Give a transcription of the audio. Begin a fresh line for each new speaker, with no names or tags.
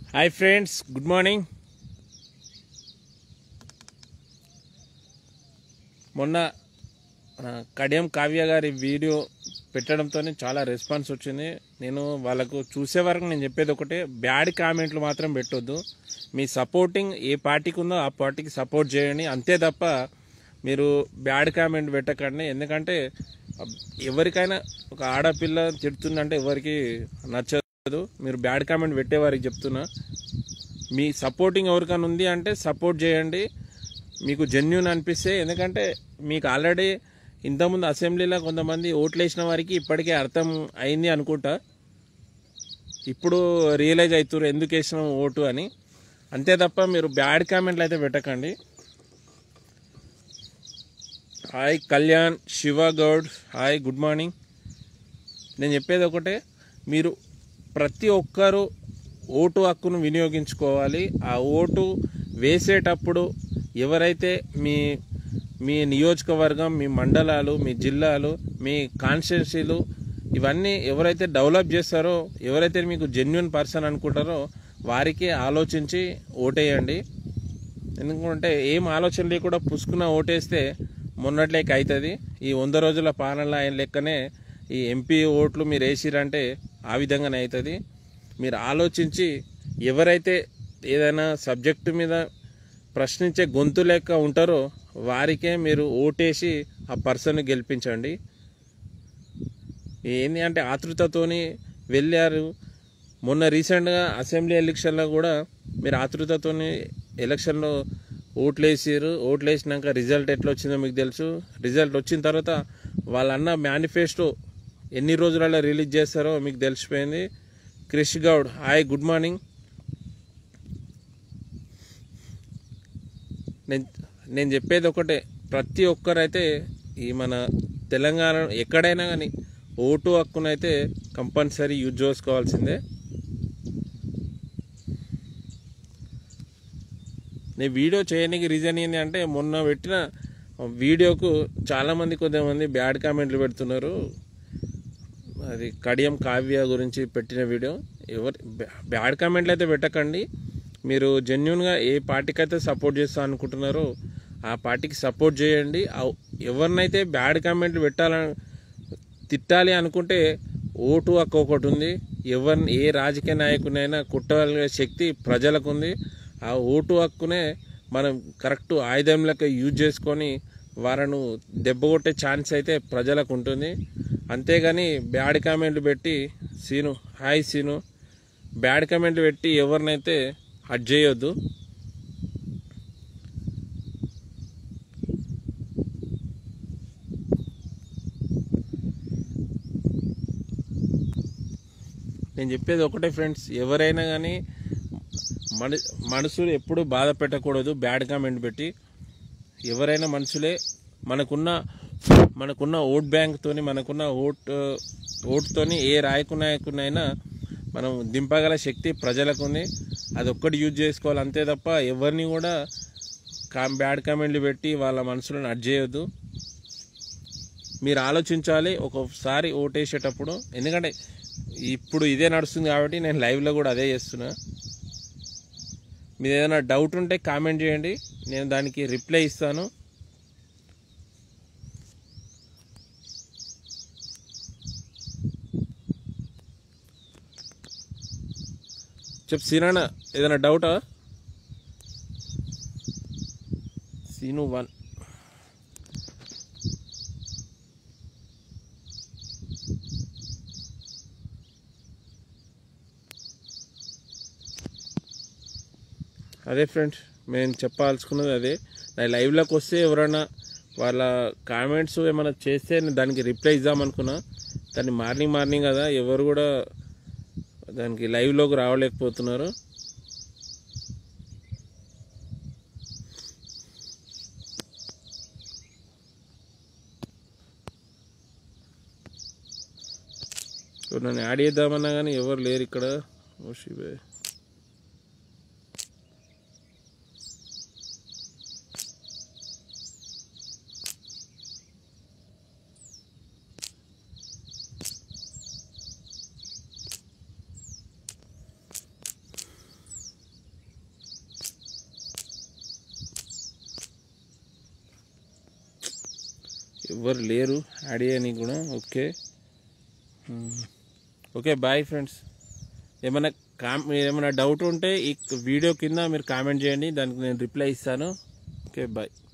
Hi friends good morning మొన్న ఆ, కడియం కావ్య గారి వీడియో పెట్టడంతో చాలా రెస్పాన్స్ వచ్చింది నేను వాళ్ళకు చూసే వరకు నేను చెప్పేది ఒకటే బ్యాడ్ కామెంట్లు మాత్రం పెట్టొద్దు మీ సపోర్టింగ్ ఏ పార్టీకి ఉందో ఆ పార్టీకి సపోర్ట్ చేయండి అంతే తప్ప మీరు బ్యాడ్ కామెంట్ పెట్టకండి ఎందుకంటే ఎవరికైనా ఒక ఆడపిల్ల తిడుతుందంటే ఎవరికి నచ్చదు మీరు బ్యాడ్ కామెంట్ పెట్టే వారికి చెప్తున్నా మీ సపోర్టింగ్ ఎవరికైనా ఉంది అంటే సపోర్ట్ చేయండి మీకు జెన్యున్ అనిపిస్తే ఎందుకంటే మీకు ఆల్రెడీ ఇంతకుముందు అసెంబ్లీలో కొంతమంది ఓట్లు వేసిన వారికి ఇప్పటికే అర్థం అయింది అనుకుంటా ఇప్పుడు రియలైజ్ అవుతారు ఎందుకు వేసినాం ఓటు అని అంతే తప్ప మీరు బ్యాడ్ కామెంట్లు అయితే పెట్టకండి hi Kalyan Shiva Goud hi good morning నేను చెప్పేది ఒకటే మీరు ప్రతి ఒక్కరూ ఓటు హక్కును వినియోగించుకోవాలి ఆ ఓటు వేసేటప్పుడు ఎవరైతే మీ మీ నియోజకవర్గం మీ మండలాలు మీ జిల్లాలు మీ కాన్స్టిట్యున్సీలు ఇవన్నీ ఎవరైతే డెవలప్ చేస్తారో ఎవరైతే మీకు జెన్యున్ పర్సన్ అనుకుంటారో వారికి ఆలోచించి ఓటేయండి ఎందుకంటే ఏం ఆలోచన లేకుండా పుసుకున్న ఓటేస్తే మొన్నట్లేక అవుతుంది ఈ వంద రోజుల పాలన ఆయన లెక్కనే ఈ ఎంపీ ఓట్లు మీరు వేసిరంటే ఆ విధంగానే అవుతుంది మీరు ఆలోచించి ఎవరైతే ఏదైనా సబ్జెక్టు మీద ప్రశ్నించే గొంతు లెక్క ఉంటారో వారికే మీరు ఓటేసి ఆ పర్సన్ గెలిపించండి ఏంది అంటే ఆతృతతోని వెళ్ళారు మొన్న రీసెంట్గా అసెంబ్లీ ఎలక్షన్లో కూడా మీరు ఆతృతతోని ఎలక్షన్లో ఓట్లు వేసారు ఓట్లు వేసినాక రిజల్ట్ ఎట్లా వచ్చిందో మీకు తెలుసు రిజల్ట్ వచ్చిన తర్వాత వాళ్ళన్న మేనిఫెస్టో ఎన్ని రోజులలో రిలీజ్ చేస్తారో మీకు తెలిసిపోయింది Krish Goud hi good morning నేను నేను చెప్పేది ఒకటే ప్రతి ఒక్కరైతే ఈ మన తెలంగాణ ఎక్కడైనా కానీ ఓటు హక్కునైతే కంపల్సరీ యూజ్ చేసుకోవాల్సిందే నేను వీడియో చేయడానికి రీజన్ ఏంటి అంటే మొన్న పెట్టిన వీడియోకు చాలామంది కొంతమంది బ్యాడ్ కామెంట్లు పెడుతున్నారు అది కడియం కావ్య గురించి పెట్టిన వీడియో ఎవరు బ్యాడ్ కామెంట్లు అయితే పెట్టకండి మీరు జెన్యున్గా ఏ పార్టీకి అయితే సపోర్ట్ చేస్తా అనుకుంటున్నారో ఆ పార్టీకి సపోర్ట్ చేయండి ఆ- ఎవరినైతే బ్యాడ్ కామెంట్లు పెట్టాలని తిట్టాలి అనుకుంటే ఓటు హక్కు ఒకటి ఉంది ఎవరిని ఏ రాజకీయ నాయకునైనా కుట్టాలనే శక్తి ప్రజలకు ఉంది ఆ ఓటు హక్కునే మనం కరెక్ట్ ఆయుధం లెక్క యూజ్ చేసుకొని వారిను దెబ్బ కొట్టే ఛాన్స్ అయితే ప్రజలకు ఉంటుంది అంతేగాని బ్యాడ్ కామెంట్లు పెట్టి సీను హాయ్ సీను బ్యాడ్ కామెంట్లు పెట్టి ఎవరినైతే హట్ చేయొద్దు నేను చెప్పేది ఒకటే ఫ్రెండ్స్ ఎవరైనా కానీ మన మనసులు ఎప్పుడు బాధ పెట్టకూడదు బ్యాడ్ కామెంట్ పెట్టి ఎవరైనా మనుషులే మనకున్న మనకున్న ఓట్ బ్యాంక్తోని మనకున్న ఓట్ ఓటుతోని ఏ రాయకు నాయకునైనా మనం దింపగల శక్తి ప్రజలకు ఉంది అది ఒక్కటి యూజ్ చేసుకోవాలి అంతే తప్ప ఎవరిని కూడా కా బ్యాడ్ కామెంట్లు పెట్టి వాళ్ళ మనసులను అడ్ చేయొద్దు మీరు ఆలోచించాలి ఒక్కొక్కసారి ఓటేసేటప్పుడు ఎందుకంటే ఇప్పుడు ఇదే నడుస్తుంది కాబట్టి నేను లైవ్లో కూడా అదే చేస్తున్నా మీరు ఏదైనా డౌట్ ఉంటే కామెంట్ చేయండి నేను దానికి రిప్లై ఇస్తాను చెప్పు సీనా ఏదైనా డౌటా సీను వన్ అదే ఫ్రెండ్స్ మేము చెప్పాల్సుకున్నది అదే నా లైవ్లోకి వస్తే ఎవరైనా వాళ్ళ కామెంట్స్ ఏమైనా చేస్తే నేను దానికి రిప్లై ఇద్దామనుకున్నా కానీ మార్నింగ్ మార్నింగ్ కదా ఎవరు కూడా దానికి లైవ్లోకి రావలేకపోతున్నారు ఇప్పుడు నన్ను యాడ్ చేద్దామన్నా కానీ ఎవరు లేరు ఇక్కడ ఓ శివే ఎవరు లేరు యాడ్ చేయని కూడా okay hmm. Okay bye friends ఏమైనా కామ్ ఏమైనా డౌట్ ఉంటే ఈ వీడియో కింద మీరు కామెంట్ చేయండి దానికి నేను రిప్లై ఇస్తాను ఓకే బాయ్